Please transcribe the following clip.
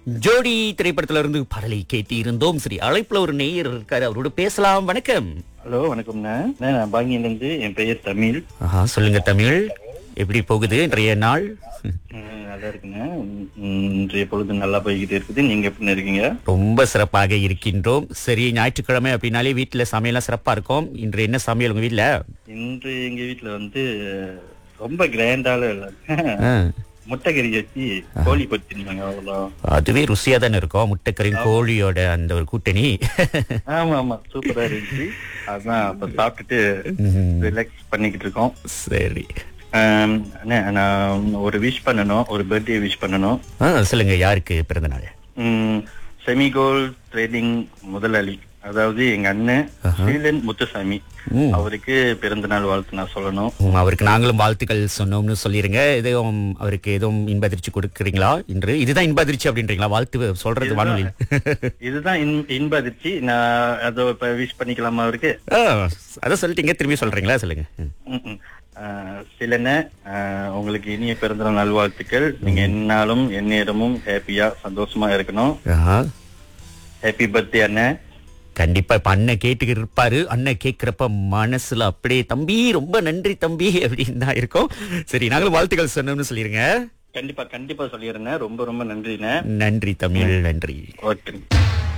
ஜோடி திரைப்படத்துல இருந்து பாடலை கேட்டு இருந்தோம் சரி அழைப்புல ஒரு நேயர் இருக்காரு அவரோட பேசலாம் வணக்கம் ஹலோ வணக்கம்ண்ணா அண்ணா, நான் பாங்கியிலேருந்து என் பெயர் தமிழ் ஆஹா, சொல்லுங்க தமிழ் எப்படி போகுது இன்றைய நாள் ம், நல்லா இருக்குண்ணா ம், இன்றைய பொழுது நல்லா போய்கிட்டு இருக்குது நீங்க எப்படி இருக்கீங்க ரொம்ப சிறப்பாக இருக்கின்றோம் சரி ஞாயிற்றுக்கிழமை அப்படின்னாலே வீட்டுல சமையல்லாம் சிறப்பா இருக்கும் இன்று என்ன சமையல் உங்க வீட்டுல இன்று எங்க வீட்டுல வந்து ரொம்ப கிராண்டால இல்ல ஆ, முட்டைக்கறி வச்சு கோழி பத்தினாங்க அவ்வளோ அதுவே ருசியா தானே இருக்கும் முட்டைக்கறியும் கோழியோட அந்த ஒரு கூட்டணி ஆமா ஆமா சூப்பரா இருந்துச்சு அதான் அப்ப சாப்பிட்டுட்டு ம், ரிலாக்ஸ் பண்ணிக்கிட்டு இருக்கோம் சரி ஆம், அண்ணா, நான் ஒரு விஷ் பண்ணணும் ஒரு பர்த்டே விஷ் பண்ணணும் ஆ, சொல்லுங்க யாருக்கு பிறந்த நாள் செமிகோல் ட்ரேடிங் முதலாளி அதாவது எங்க அண்ணன் ஸ்ரீலன் முத்துசாமி ம். அவருக்கு பிறந்த நாள் வாழ்த்து நான் சொல்லணும் ம், அவருக்கு நாங்களும் வாழ்த்துக்கள் சொன்னோம்னு சொல்லிருங்க எதுவும் அவருக்கு எதுவும் இன்ப அதிர்ச்சி கொடுக்குறீங்களா இன்று இதுதான் இன்ப அதிர்ச்சி அப்படின்றீங்களா வாழ்த்து சொல்றது வானொலி இதுதான் இன்- இன்ப அதிர்ச்சி நான் அதை இப்ப விஷ் பண்ணிக்கலாமா அவருக்கு ஆ, அதான் சொல்லிட்டீங்க திரும்பி சொல்றீங்களா சொல்லுங்க ம். ம், ம். ஆஹ், சிலன ஆஹ், உங்களுக்கு இனிய பிறந்த நாள் வாழ்த்துக்கள் நீங்க எந்நாளும் எந்நேரமும் ஹாப்பியா சந்தோஷமா இருக்கணும் ஆஹா. ஹாப்பி பர்த்டே அண்ணன் கண்டிப்பா இப்ப அண்ணன் கேட்டுக்கிட்டு இருப்பாரு அண்ணன் கேக்குறப்ப மனசுல அப்படியே தம்பி ரொம்ப நன்றி தம்பி அப்படின்னு தான் இருக்கும் சரி நாங்களும் வாழ்த்துக்கள் சொன்னோம்னு சொல்லிருங்க கண்டிப்பா கண்டிப்பா சொல்லிடுறேன் ரொம்ப ரொம்ப நன்றிண்ணே நன்றி தமிழ் நன்றி ஓகே